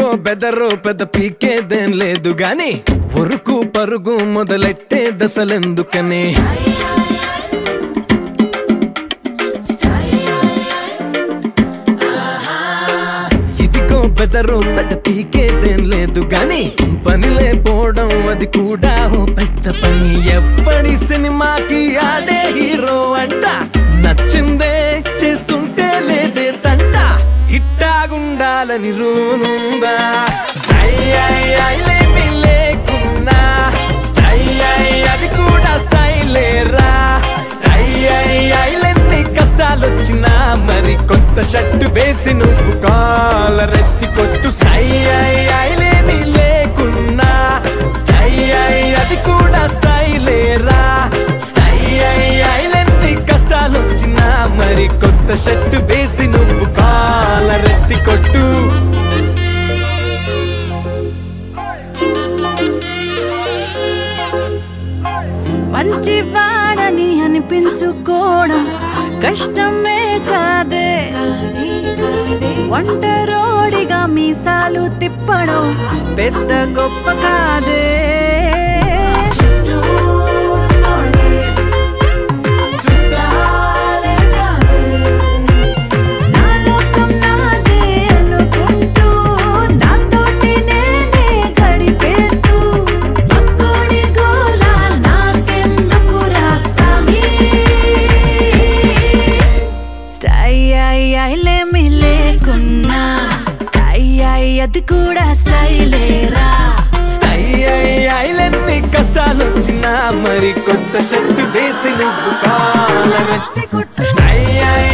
బెదరు పెద్ద పీకేదేం లేదు గాని ఉరుకు పరుగు మొదలెట్టే దశలెందుకని ఇదిగో బెదరు పెద్ద పీకేదేం లేదు గాని పనిలే పోవడం అది కూడా ఓ పెద్ద పని ఎప్పటి సినిమాకి ఆడే హీరో అంట నచ్చిందే చేస్తుంటే లేదే తంట ఇట్టాగుండాలని రూనుందా స్టై ఐ ఐలేమి లేకున్నా స్టై ఐ అది కూడా స్టైలేరా స్టై ఐ ఐలెన్ని కష్టాలొచ్చినా మరి కొత్త షర్టు వేసి నువ్వు కాలరెత్తి కొట్టు స్టై ఐ ఐలేమి లేకున్నా స్టై ఐ అది కూడా స్టైలేరా స్టై ఐ ఐలెన్ని కష్టాలొచ్చినా మరి కొత్త షర్టు వేసి నువ్వు కాలరెత్తి కొట్టు మంచివాడని అనిపించుకోవడం కష్టమే కాదే ఒంటరోడిగా మీసాలు తిప్పడం పెద్ద గొప్ప కాదే నా లోకం నాదే అనుకుంటూ నాతోటి నేనే గడిపేస్తూ అక్కడి గోల నాకెందుకురా స్వామి స్టై ఐ ఐలేమి లేకున్నా స్టై ఐ అది కూడా స్టైలేరా స్టై ఐ ఐలెన్ని కష్టాలొచ్చినా మరి కొత్త షర్టు వేసి నువ్వు కాలరెత్తి కొట్టు స్టై ఐ